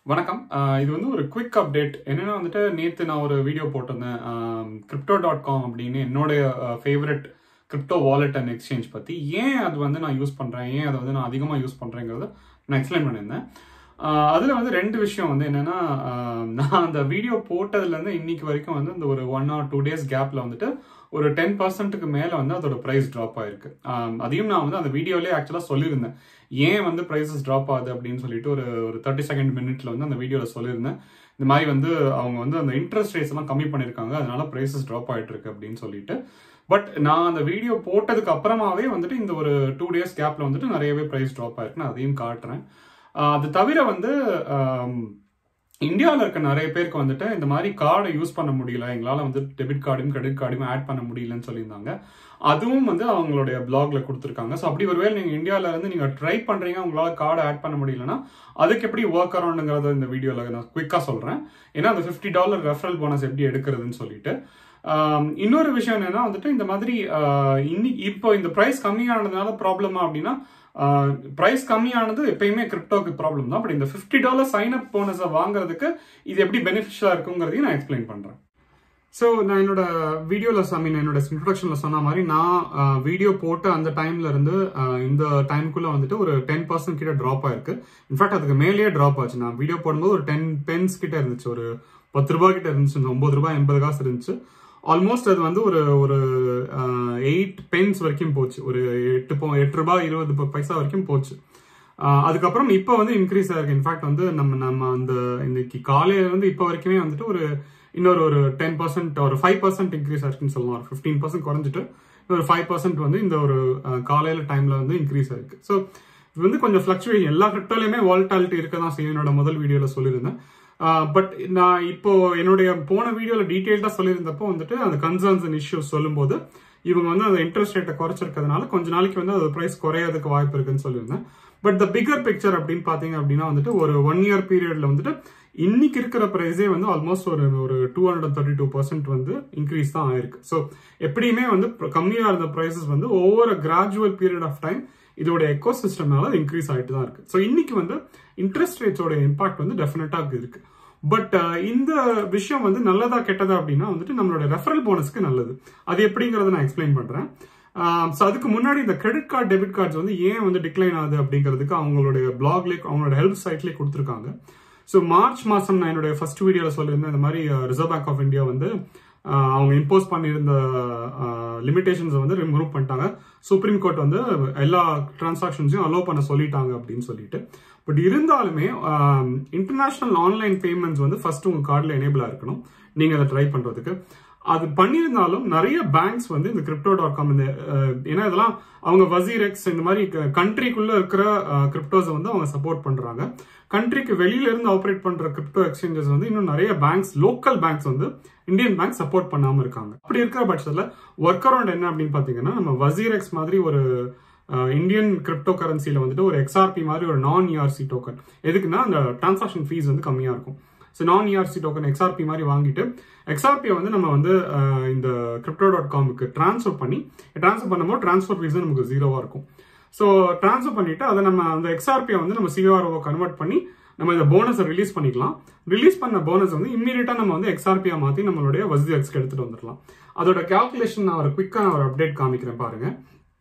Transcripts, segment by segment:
வணக்கம் ஆஹ் இது வந்து ஒரு குவிக் அப்டேட் என்னன்னா வந்துட்டு நேற்று நான் ஒரு வீடியோ போட்டிருந்தேன் கிரிப்டோ டாட் காம் அப்படின்னு என்னுடைய favourite crypto wallet and exchange பற்றி ஏன் அது வந்து நான் யூஸ் பண்ணுறேன் ஏன் அதை வந்து நான் அதிகமாக யூஸ் பண்ணுறேங்கிறத நான் எக்ஸ்பிளைன் பண்ணியிருந்தேன் அதில் வந்து ரெண்டு விஷயம் வந்து என்னென்னா நான் அந்த வீடியோ போட்டதுலேருந்து இன்னைக்கு வரைக்கும் வந்து இந்த ஒரு ஒன் ஆர் டூ டேஸ் கேப்பில் வந்துட்டு ஒரு டென் பர்சன்ட்டுக்கு மேலே வந்து அதோட ப்ரைஸ் ட்ராப் ஆயிருக்கு ஆஹ் அதையும் நான் வந்து அந்த வீடியோலேயே ஆக்சுவலாக சொல்லியிருந்தேன் ஏன் வந்து ப்ரைஸஸ் ட்ராப் ஆகுது அப்படின்னு சொல்லிட்டு ஒரு ஒரு தேர்ட்டி செகண்ட் மினிட்ல வந்து அந்த வீடியோவில் சொல்லியிருந்தேன் இந்த மாதிரி வந்து அவங்க வந்து அந்த இன்ட்ரெஸ்ட் ரேட்ஸ் எல்லாம் கம்மி பண்ணியிருக்காங்க அதனால ப்ரைஸஸ் ட்ராப் ஆயிட்டு இருக்கு அப்படின்னு சொல்லிட்டு பட் நான் அந்த வீடியோ போட்டதுக்கு அப்புறமாவே வந்துட்டு இந்த ஒரு டூ டேஸ் கேப்ல வந்துட்டு நிறையவே ப்ரைஸ் ட்ராப் ஆயிருக்கு நான் அதையும் காட்டுறேன் ஆஹ் அது தவிர வந்து இந்தியாவில் இருக்க நிறைய பேருக்கு வந்துட்டு இந்த மாதிரி கார்டை யூஸ் பண்ண முடியல எங்களால் வந்து டெபிட் கார்டும் கிரெடிட் கார்டும் ஆட் பண்ண முடியலன்னு சொல்லியிருந்தாங்க அதுவும் வந்து அவங்களுடைய பிளாக்ல கொடுத்துருக்காங்க ஸோ அப்படி ஒருவேளை நீங்கள் இந்தியாவில இருந்து நீங்கள் ட்ரை பண்ணுறீங்க உங்களால் கார்டு ஆட் பண்ண முடியலன்னா அதுக்கு எப்படி ஒர்க் அரௌண்டுங்கிறத இந்த வீடியோவில் நான் குயிக்காக சொல்கிறேன் ஏன்னா அந்த ஃபிஃப்டி டாலர் ரெஃபரல் போனஸ் எப்படி எடுக்கிறதுன்னு சொல்லிட்டு ஆம், இன்னொரு விஷயம் என்னன்னா வந்துட்டு இந்த மாதிரி ஆஹ், இன்னி இப்போ இந்த ப்ரைஸ் கம்மியானதுனால ப்ராப்ளமா அப்படின்னா ப்ரைஸ் கம்மியானது எப்பயுமே கிரிப்டோக்கு ப்ராப்ளம் தான் பட் இந்த ஃபிஃப்டி டாலர் சைன் அப் போனஸை வாங்குறதுக்கு இது எப்படி பெனிஃபிஷியலாக இருக்குங்கிறதையும் நான் எக்ஸ்பிளைன் பண்ணுறேன் ஸோ நான் என்னோட வீடியோவில் ஐ மீன் என்னோட இன்ட்ரடக்ஷனில் சொன்ன மாதிரி நான் வீடியோ போட்ட அந்த டைம்ல இருந்து ஆஹ், இந்த டைமுக்குள்ள வந்துட்டு ஒரு டென் பர்சன்ட் கிட்ட ட்ராப் ஆயிருக்கு இன்ஃபேக்ட் அதுக்கு மேலேயே ட்ராப் ஆச்சு நான் வீடியோ போடும்போது ஒரு டென் பென்ஸ் கிட்ட இருந்துச்சு ஒரு பத்து ரூபாய் கிட்ட இருந்துச்சு இந்த ஒன்பது ரூபாய் எண்பது காசு இருந்துச்சு ஆல்மோஸ்ட் அது வந்து ஒரு ஒரு எயிட் பென்ஸ் வரைக்கும் போச்சு ஒரு எட்டு போ எட்டு ரூபாய் இருபது ப- பைசா வரைக்கும் போச்சு ஆஹ் அதுக்கப்புறம் இப்போ வந்து இன்க்ரீஸ் ஆயிருக்கு இன்ஃபேக்ட் வந்து நம்ம நம்ம அந்த இன்னைக்கு காலையில இருந்து இப்போ வரைக்குமே வந்துட்டு ஒரு இன்னொரு ஒரு டென் பர்சன்ட் ஒரு ஃபைவ் பர்சன்ட் இன்க்ரீஸ் ஆயிருக்குன்னு சொல்லலாம் ஒரு ஃபிஃப்டீன் பர்சன்ட் குறைஞ்சிட்டு ஒரு ஃபைவ் பர்சன்ட் வந்து இந்த ஒரு ஆஹ் காலையில டைம்ல வந்து இன்க்ரீஸ் ஆயிருக்கு ஸோ இது வந்து கொஞ்சம் ஃபிளக்சுவேஷன் எல்லா கிரிப்டோலையுமே வால்டாலிட்டி இருக்க தான் செய்யும் என்னோட முதல் வீடியோல சொல்லியிருந்தேன் பட் நான் இப்போ என்னுடைய போன வீடியோல டீட்டெயில்டாக சொல்லியிருந்தப்போ வந்துட்டு அந்த கன்சர்ன்ஸ் அண்ட் இஷ்யூஸ் சொல்லும்போது இவங்க வந்து அந்த இன்ட்ரெஸ்ட் ரேட்டை குறைச்சிருக்கிறதுனால கொஞ்ச நாளைக்கு வந்து அது பிரைஸ் குறையறதுக்கு வாய்ப்பு இருக்குன்னு சொல்லியிருந்தேன் பட் த பிகர் பிக்சர் அப்படின்னு பாத்தீங்க அப்படின்னா வந்துட்டு ஒரு ஒன் இயர் பீரியட்ல வந்துட்டு இன்னைக்கு இருக்கிற பிரைஸே வந்து ஆல்மோஸ்ட் ஒரு ஒரு two hundred thirty two percent வந்து இன்க்ரீஸ் தான் ஆயிருக்கு ஸோ எப்படியுமே வந்து கம்மியா இருந்த ப்ரைஸஸ் வந்து ஒவ்வொரு கிராஜுவல் பீரியட் ஆஃப் டைம் இதோட எக்கோ சிஸ்டம்னால இன்க்ரீஸ் ஆயிட்டு தான் இருக்கு ஸோ இன்னைக்கு வந்து இன்ட்ரெஸ்ட் ரேட்ஸோட இம்பாக்ட் வந்து டெஃபினட்டா இருக்கு பட் இந்த விஷயம் வந்து நல்லதா கெட்டதா அப்படின்னா வந்துட்டு நம்மளோட ரெஃபரல் போனஸ்க்கு நல்லது அது எப்படிங்கறத நான் எக்ஸ்பிளைன் பண்றேன் ஸோ அதுக்கு முன்னாடி இந்த கிரெடிட் கார்டு டெபிட் கார்ட்ஸ் வந்து ஏன் வந்து டிக்ளைன் ஆகுது அப்படிங்கிறதுக்கு அவங்களுடைய பிளாக்லேயே அவங்களோட ஹெல்ப் சைட்லேயே கொடுத்துருக்காங்க ஸோ மார்ச் மாதம் நான் என்னுடைய ஃபர்ஸ்ட் வீடியோவில் சொல்லியிருந்தேன் இந்த மாதிரி ரிசர்வ் பேங்க் ஆஃப் இந்தியா வந்து ஆஹ், அவங்க இம்போஸ் பண்ணியிருந்த லிமிடேஷன்ஸை வந்து ரிமூவ் பண்ணிட்டாங்க சுப்ரீம் கோர்ட் வந்து எல்லா டிரான்சாக்ஷன்ஸையும் அலோவ் பண்ண சொல்லிட்டாங்க அப்படின்னு சொல்லிட்டு பட் இருந்தாலுமே இன்டர்நேஷனல் ஆன்லைன் பேமெண்ட்ஸ் வந்து ஃபர்ஸ்ட் உங்க கார்டில் எனேபிளா இருக்கணும் நீங்க அதை ட்ரை பண்றதுக்கு அது பண்ணியிருந்தாலும் நிறைய பேங்க்ஸ் வந்து இந்த கிரிப்டோ டாட் காம் இந்த அஹ், ஏன்னா இதெல்லாம் அவங்க வசீரெக்ஸ் இந்த மாதிரி கண்ட்ரிக்குள்ள இருக்கிற கிரிப்டோஸை வந்து அவங்க சப்போர்ட் பண்றாங்க கண்ட்ரிக்கு வெளியில இருந்து ஆப்ரேட் பண்ற கிரிப்டோ எக்ஸ்சேஞ்சஸ் வந்து இன்னும் நிறைய பேங்க்ஸ் லோக்கல் பேங்க்ஸ் வந்து இந்தியன் பேங்க் சப்போர்ட் பண்ணாம இருக்காங்க அப்படி இருக்கிற பட்சத்துல ஒர்க் அரௌண்ட் என்ன அப்படின்னு பாத்தீங்கன்னா நம்ம வசீரெக்ஸ் மாதிரி ஒரு இந்தியன் கிரிப்டோ கரன்சில வந்துட்டு ஒரு எக்ஸ்ஆர்பி மாதிரி ஒரு நான் இஆர்சி டோக்கன் எதுக்குன்னா அந்த டிரான்சாக்ஷன் ஃபீஸ் வந்து கம்மியா இருக்கும் ஸோ நான் இஆர்சி டோக்கன் எக்ஸ்ஆர்பி மாதிரி வாங்கிட்டு எக்ஸ்ஆர்பியை வந்து நம்ம வந்து அஹ், இந்த கிரிப்டோ டாட் காமுக்கு ட்ரான்ஸ்ஃபர் பண்ணி ட்ரான்ஸ்ஃபர் பண்ணும்போது ட்ரான்ஸ்ஃபர் ஃபீஸ் நமக்கு ஜீரோவா இருக்கும் ஸோ ட்ரான்ஸ்ஃபர் பண்ணிட்டு அதை நம்ம அந்த எக்ஸ்ஆர்பியை வந்து நம்ம சிஆர்ஓ கன்வெர்ட் பண்ணி நம்ம இந்த போனஸை ரிலீஸ் பண்ணிக்கலாம் ரிலீஸ் பண்ண போனஸ் வந்து இம்மீடியட்டா நம்ம வந்து எக்ஸ்ஆர்பியா மாத்தி நம்மளுடைய வசதி எக்ஸ்க்கு எடுத்துட்டு வந்துடலாம் அதோட கால்குலேஷன் நான் ஒரு குவிக்கா நான் ஒரு அப்டேட் காமிக்கிறேன் பாருங்க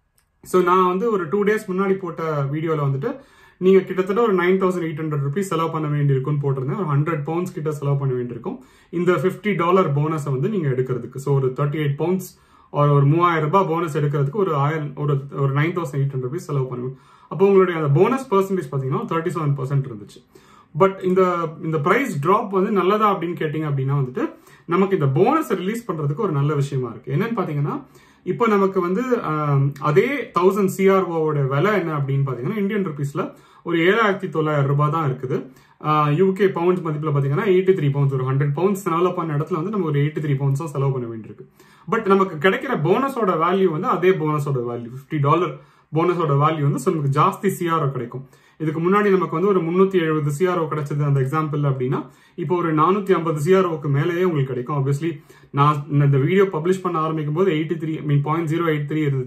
ஸோ நான் வந்து ஒரு டூ டேஸ் முன்னாடி போட்ட வீடியோவில் வந்துட்டு நீங்கள் கிட்டத்தட்ட ஒரு nine thousand eight hundred rupees செலவு பண்ண வேண்டியிருக்கும்னு போட்டிருந்தேன் ஒரு ஹண்ட்ரட் பவுண்ட்ஸ் கிட்ட செலவு பண்ண வேண்டியிருக்கும் இந்த ஃபிஃப்டி டாலர் போனஸை வந்து நீங்கள் எடுக்கிறதுக்கு ஸோ ஒரு தேர்ட்டி எயிட் பவுண்ட்ஸ் ஒரு ஒரு மூவாயிரம் ரூபாய் போனஸ் எடுக்கிறதுக்கு ஒரு ஆயிரம் ஒரு ஒரு nine thousand eight hundred rupees செலவு பண்ணுவேன் அப்போ உங்களுடைய அந்த போனஸ் பர்சன்டேஜ் பார்த்தீங்கன்னா தேர்ட்டி செவன் பர்சன்ட் இருந்துச்சு பட் இந்த இந்த பிரைஸ் டிராப் வந்து நல்லதா அப்படின்னு கேட்டிங்க அப்படின்னா வந்துட்டு நமக்கு இந்த போனஸ் ரிலீஸ் பண்றதுக்கு ஒரு நல்ல விஷயமா இருக்கு என்னன்னு பாத்தீங்கன்னா இப்போ நமக்கு வந்து ஆம், அதே தௌசண்ட் சிஆர்ஓவோட விலை என்ன அப்படின்னு பாத்தீங்கன்னா இந்தியன் ருபீஸ்ல ஒரு ஏழாயிரத்தி தொள்ளாயிரம் ரூபாய் தான் இருக்குது யூகே பவுண்ட்ஸ் மதிப்பில் பார்த்தீங்கன்னா எயிட்டி த்ரீ பவுண்ட்ஸ் ஒரு ஹண்ட்ரட் பவுண்ட்ஸ் செலவு பண்ண இடத்துல வந்து நம்ம ஒரு எயிட்டி த்ரீ பவுண்ட்ஸ் தான் செலவு பண்ண வேண்டியிருக்கு பட் நமக்கு கிடைக்கிற போனஸோட வேல்யூ வந்து அதே போனஸோட வேல்யூ ஃபிஃப்டி டாலர் போனஸோட வேல்யூ வந்து so நமக்கு ஜாஸ்தி சிஆர்ஓ கிடைக்கும் இதுக்கு முன்னாடி நமக்கு வந்து ஒரு முன்னூத்தி எழுபது சிஆர்ஓ கிடைச்சது அந்த எக்ஸாம்பிள் அப்படின்னா இப்போ ஒரு நானூத்தி ஐம்பது சிஆர்ஓக்கு மேலேயே உங்களுக்கு கிடைக்கும் ஆப்வியஸ்லி நான் இந்த வீடியோ பப்ளிஷ் பண்ண ஆரம்பிக்கும் போது eighty three mean point zero eight three இருந்துச்சு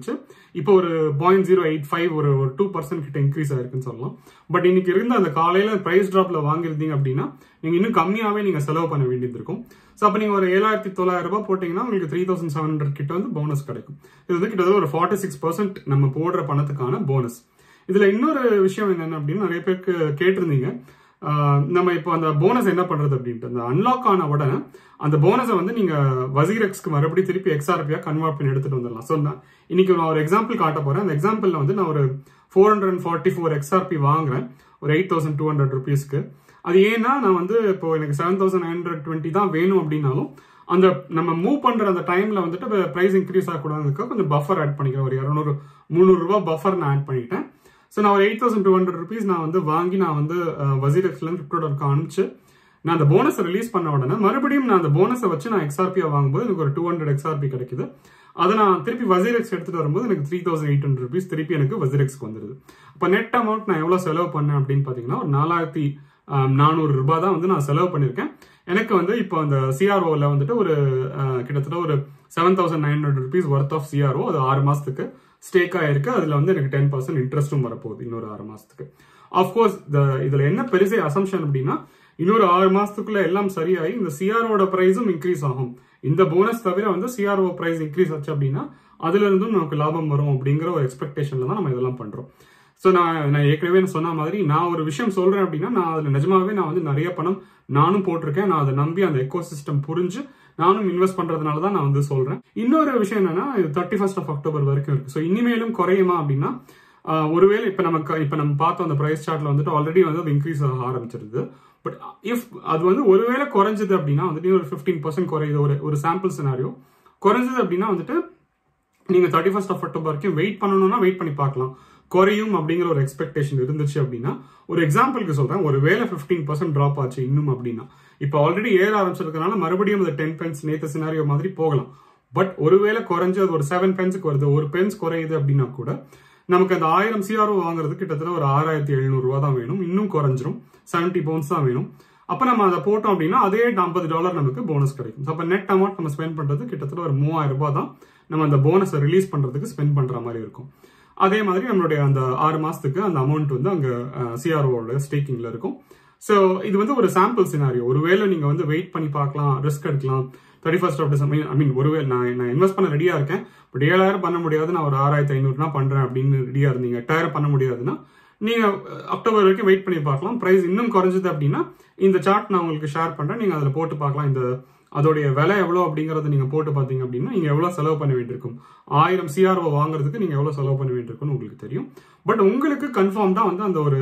இப்போ ஒரு பாயிண்ட் ஜீரோ எயிட் ஃபைவ் ஒரு ஒரு டூ பர்சன்ட் கிட்ட இன்க்ரீஸ் ஆயிருக்குன்னு சொல்லலாம் பட் இன்னைக்கு இருந்த அந்த காலையில பிரைஸ் டிராப்ல வாங்கியிருந்தீங்க அப்படின்னா நீங்க இன்னும் கம்மியாவே நீங்க செலவு பண்ண வேண்டியது இருக்கும் ஸோ அப்போ நீங்க ஒரு ஏழாயிரத்தி தொள்ளாயிரம் ரூபாய் போட்டீங்கன்னா உங்களுக்கு த்ரீ தௌசண்ட் செவன் ஹண்ட்ரட் கிட்ட வந்து போனஸ் கிடைக்கும் இது வந்து கிட்டத்தட்ட ஒரு ஃபார்ட்டி சிக்ஸ் பர்சன்ட் நம்ம போடுற பணத்துக்கான போனஸ் இதுல இன்னொரு விஷயம் என்னென்ன அப்படின்னு நிறைய பேருக்கு கேட்டிருந்தீங்க ஆஹ் நம்ம இப்போ அந்த போனஸ் என்ன பண்றது அப்படின்ட்டு அந்த அன்லாக் ஆன உடனே அந்த போனஸை வந்து நீங்க வசீரெக்ஸ்க்கு மறுபடியும் திருப்பி எக்ஸ்ஆர்பியா கன்வெர்ட் பண்ணி எடுத்துட்டு வந்துடலாம் ஸோ நான் இன்னைக்கு நான் ஒரு எக்ஸாம்பிள் காட்ட போறேன் அந்த எக்ஸாம்பிள்ல வந்து நான் ஒரு four hundred and forty four XRP வாங்குறேன் ஒரு எயிட் தௌசண்ட் டூ ஹண்ட்ரட் ருபீஸ்க்கு அது ஏன்னா நான் வந்து இப்போ எனக்கு seven thousand nine hundred twenty தான் வேணும் அப்படின்னாலும் அந்த நம்ம மூவ் பண்ற அந்த டைம்ல வந்துட்டு பிரைஸ் இன்க்ரீஸ் ஆகக்கூடாதுக்கு கொஞ்சம் பஃபர் ஆட் பண்ணிக்கிறேன் ஒரு இரநூறு முந்நூறு ரூபாய் பஃபர் நான் ஆட் பண்ணிட்டேன் ஸோ நான் ஒரு eight thousand two hundred rupees நான் வந்து வாங்கி நான் வந்து வசீரெக்ஸ்ல கிரிப்டோ டாட் அனுப்பிச்சு நான் அந்த போனஸை ரிலீஸ் பண்ண உடனே மறுபடியும் நான் அந்த போனஸை வச்சு நான் எக்ஸ்ஆர்பியா வாங்கும்போது எனக்கு ஒரு டூ ஹண்ட்ரட் எக்ஸ்ஆர்பி கிடைக்குது அதை நான் திருப்பி வசீரெக்ஸ் எடுத்துட்டு வரும்போது எனக்கு three thousand eight hundred rupees திருப்பி எனக்கு வசீரெக்ஸ்க்கு வந்துருது அப்போ நெட் அமௌண்ட் நான் எவ்வளோ செலவு பண்ணேன் அப்படின்னு பார்த்தீங்கன்னா ஒரு நாலாயிரத்தி நானூறு ரூபாய் தான் வந்து நான் செலவு பண்ணியிருக்கேன் எனக்கு வந்து இப்போ அந்த சிஆர்ஓவில் வந்துட்டு ஒரு அஹ், கிட்டத்தட்ட ஒரு seven thousand nine hundred rupees worth of CRO அது ஆறு மாசத்துக்கு ஸ்டேக் ஆயிருக்கு அதுல வந்து எனக்கு டென் பர்சன்ட் இன்ட்ரெஸ்ட்டும் வரப்போகுது இன்னொரு ஆறு மாசத்துக்கு ஆஃப்கோர்ஸ் இதுல என்ன பெருசே அசம்ஷன் அப்படின்னா இன்னொரு ஆறு மாசத்துக்குள்ள எல்லாம் சரியாகி இந்த சிஆர்ஓட பிரைஸும் இன்க்ரீஸ் ஆகும் இந்த போனஸ் தவிர வந்து சிஆர்ஓ பிரைஸ் இன்க்ரீஸ் ஆச்சு அப்படின்னா அதுல இருந்தும் நமக்கு லாபம் வரும் அப்படிங்கிற ஒரு எக்ஸ்பெக்டேஷன்ல தான் நம்ம இதெல்லாம் பண்றோம் ஸோ நான் நான் ஏற்கனவே நான் சொன்ன மாதிரி நான் ஒரு விஷயம் சொல்றேன் அப்படின்னா நான் அதில் நிஜமாவே நான் வந்து நிறைய பணம் நானும் போட்டிருக்கேன் நான் அதை நம்பி அந்த எக்கோ சிஸ்டம் புரிஞ்சு நானும் இன்வெஸ்ட் பண்றதுனால தான் நான் வந்து சொல்றேன் இன்னொரு விஷயம் என்னன்னா இது தேர்ட்டி ஃபர்ஸ்ட் ஆஃப் அக்டோபர் வரைக்கும் இருக்கு ஸோ இனிமேலும் குறையுமா அப்படின்னா ஆஹ், ஒருவேளை இப்போ நமக்கு இப்போ நம்ம பார்த்தோம் அந்த பிரைஸ் சார்ட்ல வந்துட்டு ஆல்ரெடி வந்து அது இன்க்ரீஸ் ஆக ஆரம்பிச்சிருது பட் இஃப் அது வந்து ஒருவேளை குறைஞ்சது அப்படின்னா வந்துட்டு ஒரு ஃபிஃப்டீன் பர்சன்ட் குறையுது ஒரு ஒரு சாம்பிள் சினாரியோ குறைஞ்சது அப்படின்னா வந்துட்டு நீங்க தேர்ட்டி ஃபர்ஸ்ட் ஆஃப் அக்டோபர் வரைக்கும் வெயிட் பண்ணணும்னா வெயிட் பண்ணி பார்க்கலாம் குறையும் அப்படிங்கிற ஒரு எக்ஸ்பெக்டேஷன் இருந்துச்சு அப்படின்னா ஒரு எக்ஸாம்பிளுக்கு சொல்றேன் ஒரு வேலை ஃபிஃப்டீன் பர்சன்ட் ட்ராப் ஆச்சு இன்னும் அப்படின்னா இப்போ ஆல்ரெடி ஏற ஆரம்பிச்சிருக்கனால மறுபடியும் அந்த டென் பென்ஸ் நேத்து சினாரியோ மாதிரி போகலாம் பட் ஒருவேளை குறைஞ்சு அது ஒரு செவன் பென்ஸுக்கு வருது ஒரு பென்ஸ் குறையுது அப்படின்னா கூட நமக்கு அந்த ஆயிரம் சிஆர்ஓ வாங்குறது கிட்டத்தட்ட ஒரு ஆறாயிரத்தி எழுநூறு ரூபா தான் வேணும் இன்னும் குறைஞ்சிரும் செவன்டி பவுண்ட்ஸ் தான் வேணும் அப்ப நம்ம அதை போட்டோம் அப்படின்னா அதே ஐம்பது டாலர் நமக்கு போனஸ் கிடைக்கும் அப்ப நெட் அமௌண்ட் நம்ம ஸ்பெண்ட் பண்றது கிட்டத்தட்ட ஒரு மூவாயிரம் ரூபாய் தான் நம்ம அந்த போனஸை ரிலீஸ் பண்றதுக்கு ஸ்பெண்ட் பண்ற மாதிரி இருக்கும் அதே மாதிரி நம்மளுடைய அந்த ஆறு மாசத்துக்கு அந்த அமௌண்ட் வந்து அங்க சிஆர்ஓட ஸ்டேக்கிங்ல இருக்கும் ஸோ இது வந்து ஒரு சாம்பிள் சினாரியோ ஒருவேளை நீங்க வந்து வெயிட் பண்ணி பார்க்கலாம் ரிஸ்க் எடுக்கலாம் thirty first of December I mean ஒருவேளை நான் நான் இன்வெஸ்ட் பண்ண ரெடியா இருக்கேன் பட் ஏழாயிரம் பண்ண முடியாது நான் ஒரு ஆறாயிரத்தி ஐநூறுனா பண்றேன் அப்படின்னு ரெடியா இருந்தீங்க எட்டாயிரம் பண்ண முடியாதுன்னா நீங்க அஹ், அக்டோபர் வரைக்கும் வெயிட் பண்ணி பார்க்கலாம் பிரைஸ் இன்னும் குறைஞ்சது அப்படின்னா இந்த சார்ட் நான் உங்களுக்கு ஷேர் பண்றேன் நீங்க அதில் போட்டு பார்க்கலாம் இந்த அதோடைய விலை எவ்வளோ அப்படிங்கறத நீங்க போட்டு பார்த்தீங்க அப்படின்னா நீங்க எவ்வளவு செலவு பண்ண வேண்டியிருக்கும் ஆயிரம் சிஆர்ஓ வாங்குறதுக்கு நீங்க எவ்வளவு செலவு பண்ண வேண்டியிருக்கும்னு உங்களுக்கு தெரியும் பட் உங்களுக்கு கன்ஃபார்ம் தான் வந்து அந்த ஒரு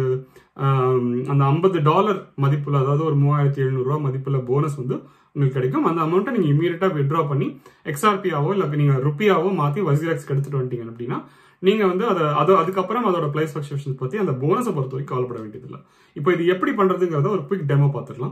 ஆம், அந்த ஐம்பது டாலர் மதிப்புல அதாவது ஒரு மூவாயிரத்தி எழுநூறு ரூபாய் மதிப்புல போனஸ் வந்து உங்களுக்கு கிடைக்கும் அந்த அமௌண்ட்டை நீங்க இமீடியட்டா வித்ட்ரா பண்ணி எக்ஸ்ஆர்பியாவோ இல்ல நீங்க ருப்பியாவோ மாத்தி வசிரெக்ஸ் எடுத்துட்டு வந்துட்டீங்க அப்படின்னா நீங்க வந்து அதை அது அதுக்கப்புறம் அதோட பிரைஸ் ஃபிளக்சுவேஷன்ஸ் பத்தி அந்த போனஸை பொறுத்த வரைக்கும் கவலைப்பட வேண்டியதில்லை இப்போ இது எப்படி பண்றதுங்கிறத ஒரு குவிக் டெமோ பார்த்துடலாம்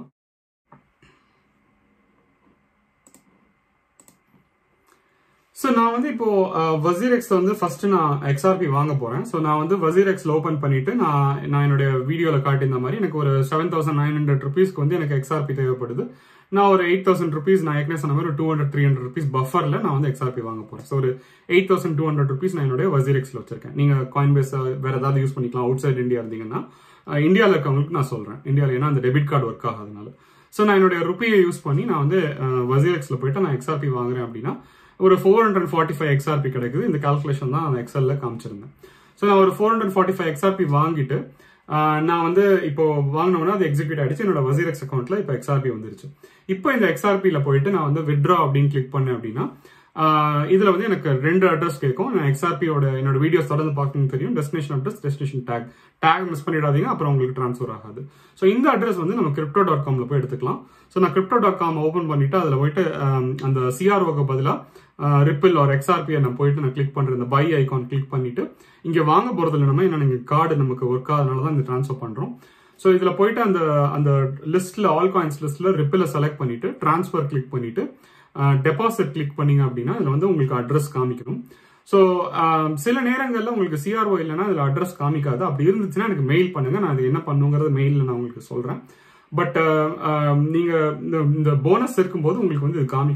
ஸோ நான் வந்து இப்போ வசீரெக்ஸ் வந்து ஃபர்ஸ்ட் நான் எக்ஸ்ஆர்பி வாங்க போறேன் ஸோ நான் வந்து வசீரெக்ஸ்ல ஓப்பன் பண்ணிட்டு நான் நான் என்னுடைய வீடியோல காட்டியிருந்த மாதிரி எனக்கு ஒரு செவன் தௌசண்ட் நைன் ஹண்ட்ரட் ருபீஸ்க்கு வந்து எனக்கு எக்ஸ்ஆர்பி தேவைப்படுது நான் ஒரு எயிட் தௌசண்ட் ருபீஸ் நான் ஏற்கனவே சொன்ன மாதிரி ஒரு two hundred three hundred rupees பஃபர்ல நான் வந்து எக்ஸ்ஆர்பி வாங்க போறேன் ஸோ ஒரு eight thousand two hundred rupees நான் என்னுடைய வசீரெக்ஸ்ல வச்சிருக்கேன் நீங்க காயின் பேஸ் வேற ஏதாவது யூஸ் பண்ணிக்கலாம் அவுட் சைட் இந்தியா இருந்தீங்கன்னா அஹ், இந்தியால இருக்கவங்களுக்கு நான் சொல்றேன் இந்தியாவில் ஏன்னா அந்த டெபிட் கார்டு ஒர்க் ஆகாதனால ஸோ நான் என்னுடைய ருப்பியை யூஸ் பண்ணி நான் வந்து வசீரெக்ஸ்ல போயிட்டு நான் எக்ஸ்ஆர்பி வாங்குறேன் அப்படின்னா ஒரு four hundred forty five XRP கிடைக்குது இந்த கால்குலேஷன் தான் நான் எக்ஸல்ல காமிச்சிருந்தேன் ஸோ நான் ஒரு four hundred forty five XRP வாங்கிட்டு ஆஹ், நான் வந்து இப்போ வாங்கினோம்னா அது எக்ஸிக்யூட் ஆயிடுச்சு என்னோட வசீரெக்ஸ் அக்கௌண்ட்ல இப்போ எக்ஸ்ஆர்பி வந்துருச்சு இப்போ இந்த எக்ஸ்ஆர்பியில் போயிட்டு நான் வந்து வித்ட்ரா அப்படின்னு கிளிக் பண்ணேன் அப்படின்னா ஆஹ், இதுல வந்து எனக்கு ரெண்டு அட்ரஸ் கேட்கும் நான் எக்ஸ்ஆர்பியோட என்னோட வீடியோஸ் தொடர்ந்து பார்க்கணும் தெரியும் destination address destination tag tag miss பண்ணிடாதீங்க அப்புறம் உங்களுக்கு ட்ரான்ஸ்ஃபர் ஆகாது ஸோ இந்த அட்ரஸ் வந்து நம்ம கிரிப்டோ டாட் காம்ல போய் எடுத்துக்கலாம் ஸோ நான் கிரிப்டோ டாட் காம் ஓப்பன் பண்ணிட்டு அதில் போயிட்டு ஆம், அந்த சிஆர்ஓக்கு பதிலாக ரிப்பிள் ஒரு எக்ஸ்ஆர்பியை நான் போயிட்டு நான் கிளிக் பண்றேன் இந்த பை ஐகான் கிளிக் பண்ணிட்டு இங்க வாங்க போறது இல்லை நம்ம ஏன்னா நீங்க கார்டு நமக்கு ஒர்க் ஆகுதுனால தான் இந்த ட்ரான்ஸ்ஃபர் பண்றோம் ஸோ இதுல போயிட்டு அந்த அந்த லிஸ்ட்ல ஆல் காயின்ஸ் லிஸ்ட்ல ரிப்பிள செலக்ட் பண்ணிட்டு ட்ரான்ஸ்ஃபர் கிளிக் பண்ணிட்டு டெபாசிட் கிளிக் பண்ணீங்க அப்படின்னா இதுல வந்து உங்களுக்கு அட்ரஸ் காமிக்கணும் ஸோ சில நேரங்களில் உங்களுக்கு சிஆர்ஓ இல்லைன்னா அதில் அட்ரஸ் காமிக்காது அப்படி இருந்துச்சுன்னா எனக்கு மெயில் பண்ணுங்க நான் அது என்ன பண்ணுங்கிறது மெயிலில் நான் உங்களுக்கு சொல்றேன் பட் நீங்க இந்த- இந்த போனஸ் இருக்கும்போது உங்களுக்கு வந்து இது காமிக்கணும்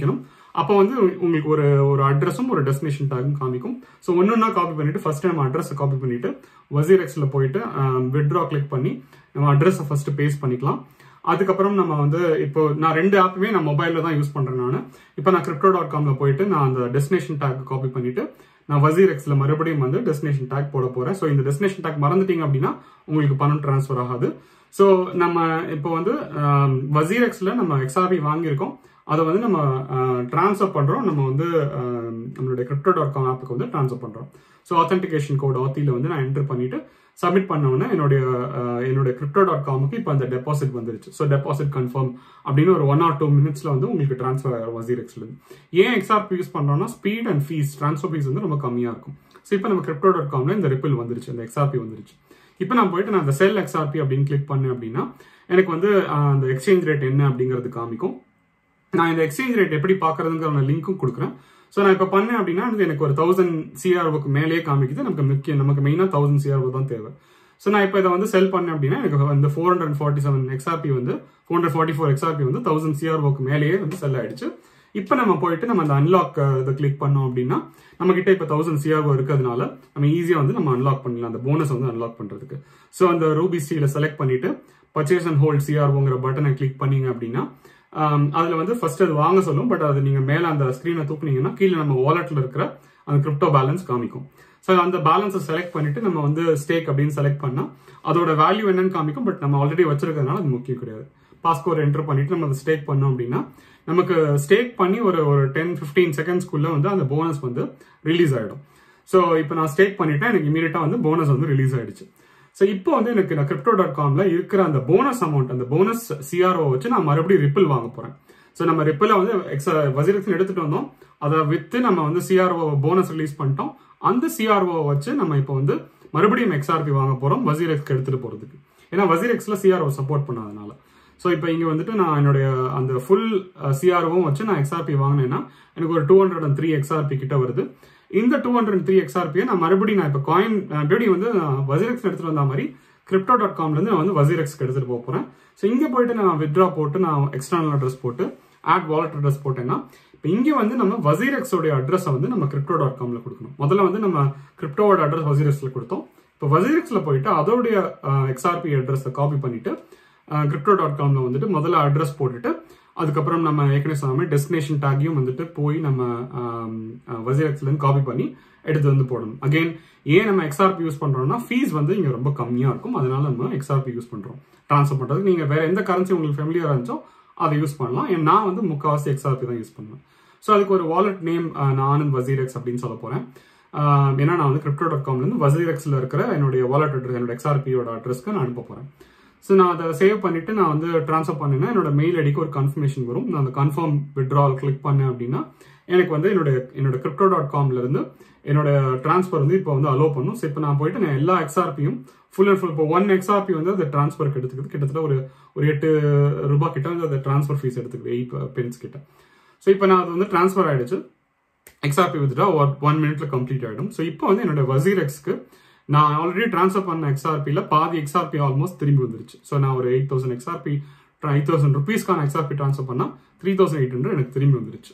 அப்போ வந்து உங்களுக்கு ஒரு ஒரு அட்ரஸும் ஒரு டெஸ்டினேஷன் டேகும் காமிக்கும் ஸோ ஒன்னொன்னா காப்பி பண்ணிட்டு ஃபர்ஸ்ட் நம்ம அட்ரஸை காப்பி பண்ணிட்டு வசீரெக்ஸ்ல போயிட்டு விட்ரா கிளிக் பண்ணி நம்ம அட்ரஸை ஃபர்ஸ்ட் பேஸ்ட் பண்ணிக்கலாம் அதுக்கப்புறம் நம்ம வந்து இப்போ நான் ரெண்டு ஆப்புமே நான் மொபைலில் தான் யூஸ் பண்றேன் நான் இப்போ நான் கிரிப்டோ டாட் காம்ல போயிட்டு நான் அந்த டெஸ்டினேஷன் டேக் காப்பி பண்ணிட்டு நான் வசீரெக்ஸ்ல மறுபடியும் வந்து டெஸ்டினேஷன் டேக் போட போறேன் ஸோ இந்த டெஸ்டினேஷன் டேக் மறந்துட்டீங்க அப்படின்னா உங்களுக்கு பணம் டிரான்ஸ்ஃபர் ஆகாது ஸோ நம்ம இப்போ வந்து வசீரெக்ஸ்ல நம்ம எக்ஸ்ஆர்பி வாங்கியிருக்கோம் அதை வந்து நம்ம ட்ரான்ஸ்ஃபர் பண்றோம் நம்ம வந்து அஹ், நம்மளுடைய கிரிப்டோ டாட் காம் ஆப்புக்கு வந்து ட்ரான்ஸ்ஃபர் பண்றோம் ஸோ ஆத்தென்டிகேஷன் கோட் ஆத்தியில் வந்து நான் என்டர் பண்ணிட்டு சப்மிட் பண்ண உடனே என்னுடைய அஹ், என்னுடைய கிரிப்டோ டாட் காமுக்கு இப்போ அந்த டெபாசிட் வந்துருச்சு ஸோ டெபாசிட் கன்ஃபார்ம் அப்படின்னு ஒரு ஒன் ஆர் டூ மினிட்ஸ்ல வந்து உங்களுக்கு ட்ரான்ஸ்ஃபர் ஆகிடும் வசீரெக்ஸ்ல இருந்து ஏன் எக்ஸ்ஆர்பி யூஸ் பண்றோம்னா speed and fees transfer fees வந்து ரொம்ப கம்மியா இருக்கும் ஸோ இப்போ நம்ம கிரிப்டோ டாட் காம்ல இந்த ரிப்பிள் வந்துருச்சு இந்த எக்ஸ்ஆர்பி வந்துருச்சு இப்போ நான் போயிட்டு நான் அந்த செல் எக்ஸ்ஆர்பி அப்படின்னு கிளிக் பண்ணேன் அப்படின்னா எனக்கு வந்து அஹ், அந்த எக்ஸ்சேஞ்ச் ரேட் என்ன அப்படிங்கிறது காமிக்கும் நான் இந்த எக்ஸ்சேஞ்ச் ரேட் எப்படி பார்க்கறதுங்கிற லிங்க்கும் கொடுக்குறேன் ஸோ நான் இப்போ பண்ணேன் அப்படின்னா அது எனக்கு ஒரு தௌசண்ட் சிஆர்ஓக்கு மேலேயே காமிக்குது நமக்கு முக்கியம் நமக்கு மெயினாக தௌசண்ட் சிஆர்ஓ தான் தேவை ஸோ நான் இப்போ இதை வந்து செல் பண்ணேன் அப்படின்னா எனக்கு வந்து four hundred forty seven XRP வந்து four hundred forty four XRP வந்து தௌசண்ட் சிஆர்ஓக்கு மேலேயே வந்து செல் ஆயிடுச்சு இப்போ நம்ம போயிட்டு நம்ம அந்த அன்லாக் இதை கிளிக் பண்ணோம் அப்படின்னா நம்ம கிட்ட இப்போ தௌசண்ட் சிஆர்ஓ இருக்கிறதுனால நம்ம ஈஸியாக வந்து நம்ம அன்லாக் பண்ணலாம் அந்த போனஸ் வந்து அன்லாக் பண்ணுறதுக்கு ஸோ அந்த ரூபி ஸ்டீல செலக்ட் பண்ணிட்டு பர்ச்சேஸ் அண்ட் ஹோல்ட் சிஆர்ஓங்கிற பட்டனை கிளிக் பண்ணீங்க அப்படின்னா ஆம், அதுல வந்து ஃபர்ஸ்ட் அது வாங்க சொல்லும் பட் அது நீங்க மேல அந்த ஸ்கிரீனை தூக்குனீங்கன்னா கீழே நம்ம வாலெட்ல இருக்கிற அந்த கிரிப்டோ பேலன்ஸ் காமிக்கும் ஸோ அந்த பேலன்ஸை செலக்ட் பண்ணிட்டு நம்ம வந்து ஸ்டேக் அப்படின்னு செலக்ட் பண்ணா அதோட வேல்யூ என்னன்னு காமிக்கும் பட் நம்ம ஆல்ரெடி வச்சிருக்கிறதுனால அது முக்கியம் கிடையாது பாஸ்கோட் என்டர் பண்ணிட்டு நம்ம அதை ஸ்டேக் பண்ணோம் அப்படின்னா நமக்கு ஸ்டேக் பண்ணி ஒரு ஒரு டென் ஃபிஃப்டீன் செகண்ட்ஸ்க்குள்ள வந்து அந்த போனஸ் வந்து ரிலீஸ் ஆயிடும் ஸோ இப்போ நான் ஸ்டேக் பண்ணிட்டேன் எனக்கு இமீடியட்டா வந்து போனஸ் வந்து ரிலீஸ் ஆயிடுச்சு ஸோ இப்போ வந்து எனக்கு நான் கிரிப்டோ டாட் காம்ல இருக்கிற அந்த போனஸ் அமௌண்ட் அந்த போனஸ் சிஆர்ஓ வச்சு நான் மறுபடியும் ரிப்பிள் வாங்க போறேன் ஸோ நம்ம ரிப்பிள வந்து எக்ஸ் வசிரக்ஷன் எடுத்துட்டு வந்தோம் அதை வித்து நம்ம வந்து சிஆர்ஓ போனஸ் ரிலீஸ் பண்ணிட்டோம் அந்த சிஆர்ஓ வச்சு நம்ம இப்போ வந்து மறுபடியும் எக்ஸ்ஆர்பி வாங்க போறோம் வசீரெக்ஸ்க்கு எடுத்துட்டு போறதுக்கு ஏன்னா வசீரெக்ஸ்ல சிஆர்ஓ சப்போர்ட் பண்ணாதனால ஸோ இப்போ இங்க வந்துட்டு நான் என்னுடைய அந்த ஃபுல் சிஆர்ஓவும் வச்சு நான் எக்ஸ்ஆர்பி வாங்கினேன்னா எனக்கு ஒரு two hundred and three XRP கிட்ட வருது இந்த டூ ஹண்ட்ரட் த்ரீ எக்ஸ்ஆர்பியை நான் மறுபடியும் நான் இப்போ காயின் எப்படி வந்து வசீரெக்ஸ் எடுத்துட்டு வந்த மாதிரி கிரிப்டோ டாட் காம்ல இருந்து நான் வந்து வசீரெக்ஸ்க்கு எடுத்துட்டு போக போறேன் ஸோ இங்க போயிட்டு நான் வித்ரா போட்டு நான் எக்ஸ்டர்னல் அட்ரஸ் போட்டு ஆட் வாலெட் அட்ரஸ் போட்டேன்னா இப்போ இங்க வந்து நம்ம வசீரெக்ஸோடைய அட்ரஸை வந்து நம்ம கிரிப்டோ டாட் காம்ல கொடுக்கணும் முதல்ல வந்து நம்ம கிரிப்டோவோட அட்ரஸ் வசீரெக்ஸ்ல கொடுத்தோம் இப்போ வசீரெக்ஸ்ல போயிட்டு அதோடைய எக்ஸ்ஆர்பி அட்ரஸை காப்பி பண்ணிட்டு கிரிப்டோ டாட் காம்ல வந்துட்டு முதல்ல அட்ரஸ் போட்டுட்டு அதுக்கப்புறம் நம்ம ஏற்கனவே சொன்ன டெஸ்டினேஷன் டேக்கையும் வந்துட்டு போய் நம்ம வசீரெக்ஸ்ல இருந்து காப்பி பண்ணி எடுத்து வந்து போடணும் அகைன் ஏன் நம்ம எக்ஸ்ஆர்பி யூஸ் பண்றோம்னா ஃபீஸ் வந்து இங்க ரொம்ப கம்மியா இருக்கும் அதனால நம்ம எக்ஸ்ஆர்பி யூஸ் பண்றோம் ட்ரான்ஸ்ஃபர் பண்றதுக்கு நீங்க வேற எந்த கரன்சி உங்களுக்கு ஃபெமிலியரா இருந்துச்சோ அதை யூஸ் பண்ணலாம் ஏன் நான் வந்து முக்கால்வாசி எக்ஸ்ஆர்பி தான் யூஸ் பண்ணுவேன் ஸோ அதுக்கு ஒரு வாலெட் நேம் நான் ஆனந்த் வசீரெக்ஸ் அப்படின்னு சொல்ல போறேன் ஆஹ் ஏன்னா நான் வந்து கிரிப்டோ டாட் காம்ல இருந்து வசீரெக்ஸ்ல இருக்கிற என்னுடைய வாலெட் அட்ரஸ் என்னோட எக்ஸ்ஆர்பியோட அட்ரஸ்க்கு நான் அனுப்ப போறேன் ஸோ நான் அதை சேவ் பண்ணிட்டு நான் வந்து ட்ரான்ஸ்ஃபர் பண்ணேன்னா என்னோட மெயில் ஐடிக்கு ஒரு கன்ஃபர்மேஷன் வரும் நான் அந்த கன்ஃபார்ம் விட்ரால் கிளிக் பண்ணேன் அப்படின்னா எனக்கு வந்து என்னோட என்னோட கிரிப்டோ டாட் காம்ல இருந்து என்னோட ட்ரான்ஸ்ஃபர் வந்து இப்போ வந்து அலோவ் பண்ணும் ஸோ இப்போ நான் போயிட்டு நான் எல்லா எக்ஸ்ஆர்பியும் ஃபுல் அண்ட் ஃபுல் இப்போ ஒன் எக்ஸ்ஆர்பி வந்து அந்த ட்ரான்ஸ்ஃபருக்கு எடுத்துக்குது கிட்டத்தட்ட ஒரு ஒரு எட்டு ரூபாய் கிட்ட வந்து அந்த ட்ரான்ஸ்ஃபர் ஃபீஸ் எடுத்துக்குது எயிட் பென்ஸ் கிட்ட ஸோ இப்போ நான் அது வந்து ட்ரான்ஸ்ஃபர் ஆயிடுச்சு எக்ஸ்ஆர்பி வித்ரா ஒன் மினிட்ல கம்ப்ளீட் ஆயிடும் ஸோ இப்போ வந்து என்னோட வசீரெக்ஸ்க்கு நான் ஆல்ரெடி ட்ரான்ஸ்ஃபர் பண்ண எக்ஸ்ஆர்பியில் பாதி எக்ஸ்ஆர்பி ஆல்மோஸ்ட் திரும்பி வந்துருச்சு ஸோ நான் ஒரு eight thousand XRP eight thousand ருபீஸ்க்கான எக்ஸ்ஆர்பி ட்ரான்ஸ்ஃபர் பண்ணா த்ரீ தௌசண்ட் எயிட் ஹண்ட்ரட் எனக்கு திரும்பி வந்துருச்சு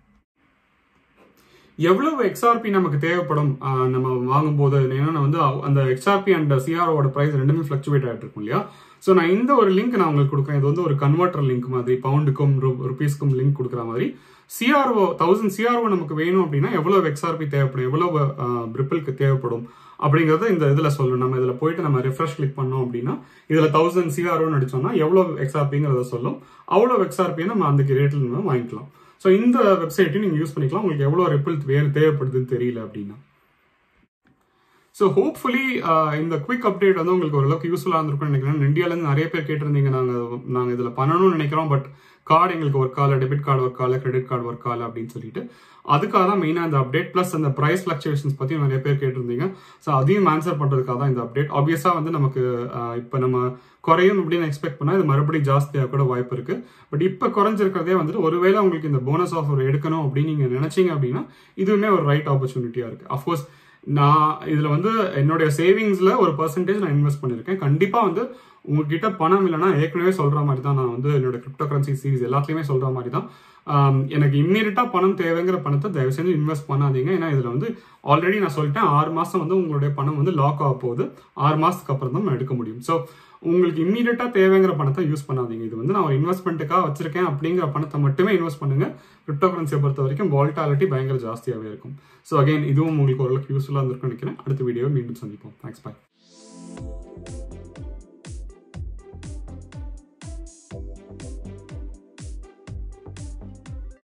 எவ்வளவு எக்ஸ்ஆர்பி நமக்கு தேவைப்படும் ஆஹ் நம்ம வாங்கும்போது ஏன்னா வந்து அந்த எக்ஸ்ஆர்பி அண்ட் சிஆர்ஓட பிரைஸ் ரெண்டுமே ஃபிளக்சுவேட் ஆகிட்டு இருக்கும் இல்லையா ஸோ நான் இந்த ஒரு லிங்க் நான் உங்களுக்கு கொடுக்குறேன் இது வந்து ஒரு கன்வெர்டர் லிங்க் மாதிரி பவுண்டுக்கும் ருபீஸ்க்கும் லிங்க் கொடுக்குற மாதிரி சிஆர்ஓ தௌசண்ட் சிஆர்ஓ நமக்கு வேணும் அப்படின்னா எவ்வளவு எக்ஸ்ஆர்பி தேவைப்படும் எவ்வளவு ரிப்பிள்க்கு தேவைப்படும் அப்படிங்கறத இந்த இதுல சொல்லணும் நம்ம இதுல போயிட்டு நம்ம ரிஃப்ரெஷ் கிளிக் பண்ணோம் அப்படின்னா இதுல தௌசண்ட் சிஆர்ஓன்னு அடிச்சோம்னா எவ்வளவு எக்ஸ்ஆர்பிங்கிறத சொல்லும் அவ்வளவு எக்ஸ்ஆர்பியை நம்ம அந்த ரேட்டில் நம்ம வாங்கிக்கலாம் ஸோ இந்த வெப்சைட்டையும் நீங்க யூஸ் பண்ணிக்கலாம் உங்களுக்கு எவ்வளவு ரிப்பிள் வேறு தேவைப்படுதுன்னு தெரியல அப்படின்னா ஸோ ஹோப்ஃபுல்லி இந்த குவிக் அப்டேட் வந்து உங்களுக்கு ஓரளவுக்கு யூஸ்ஃபுல்லாக இருந்திருக்கும்னு நினைக்கிறேன் இந்தியாவிலேருந்து நிறைய பேர் கேட்டிருந்தீங்க நாங்கள் நாங்கள் இதில் பண்ணணும்னு நினைக்கிறோம் பட் கார்டு எங்களுக்கு ஒர்க் ஆகல டெபிட் கார்டு ஒர்க் ஆகல கிரெடிட் கார்டு ஒர்க் ஆகல அப்படின்னு சொல்லிட்டு அதுக்காக தான் மெயினாக இந்த அப்டேட் ப்ளஸ் அந்த ப்ரைஸ் ஃபிளக்சுவேஷன்ஸ் பற்றியும் நிறைய பேர் கேட்டிருந்தீங்க ஸோ அதையும் ஆன்சர் பண்ணுறதுக்காக தான் இந்த அப்டேட் ஆப்வியஸாக வந்து நமக்கு இப்போ நம்ம குறையும் அப்படின்னு எக்ஸ்பெக்ட் பண்ணால் இது மறுபடியும் ஜாஸ்தியாக கூட வாய்ப்பு இருக்கு பட் இப்போ குறைஞ்சிருக்கிறதே வந்துட்டு ஒருவேளை உங்களுக்கு இந்த போனஸ் ஆஃபர் எடுக்கணும் அப்படின்னு நீங்கள் நினைச்சீங்க அப்படின்னா இதுவுமே ஒரு ரைட் ஆப்பர்ச்சுனிட்டியாக இருக்கு அஃப்கோர்ஸ் நான் இதுல வந்து என்னுடைய சேவிங்ஸ்ல ஒரு பர்சன்டேஜ் நான் இன்வெஸ்ட் பண்ணிருக்கேன் கண்டிப்பா வந்து உங்ககிட்ட பணம் இல்லைன்னா ஏற்கனவே சொல்ற மாதிரி தான் நான் வந்து என்னோட கிரிப்டோ கரன்சி சீரிஸ் எல்லாத்துலயுமே சொல்ற மாதிரி தான் ஆம், எனக்கு இம்மீடியட்டா பணம் தேவைங்கிற பணத்தை தயவு செஞ்சு இன்வெஸ்ட் பண்ணாதீங்க ஏன்னா இதுல வந்து ஆல்ரெடி நான் சொல்லிட்டேன் ஆறு மாசம் வந்து உங்களுடைய பணம் வந்து லாக் ஆக போகுது ஆறு மாசத்துக்கு அப்புறம் தான் நம்ம எடுக்க முடியும் ஸோ உங்களுக்கு இம்மீடியட்டா தேவைங்கிற பணத்தை யூஸ் பண்ணாதீங்க இது வந்து நான் ஒரு இன்வெஸ்ட்மெண்ட்டுக்காக வச்சிருக்கேன் அப்படிங்கிற பணத்தை மட்டுமே இன்வெஸ்ட் பண்ணுங்க கிரிப்டோ கரன்சியை பொறுத்த வரைக்கும் வால்டாலிட்டி பயங்கர ஜாஸ்தியாகவே இருக்கும் ஸோ அகைன் இதுவும் உங்களுக்கு ஓரளவுக்கு யூஸ்ஃபுல்லாக இருந்திருக்கும்னு நினைக்கிறேன் அடுத்த வீடியோ மீண்டும் சந்திப்போம் தேங்க்ஸ் பாய்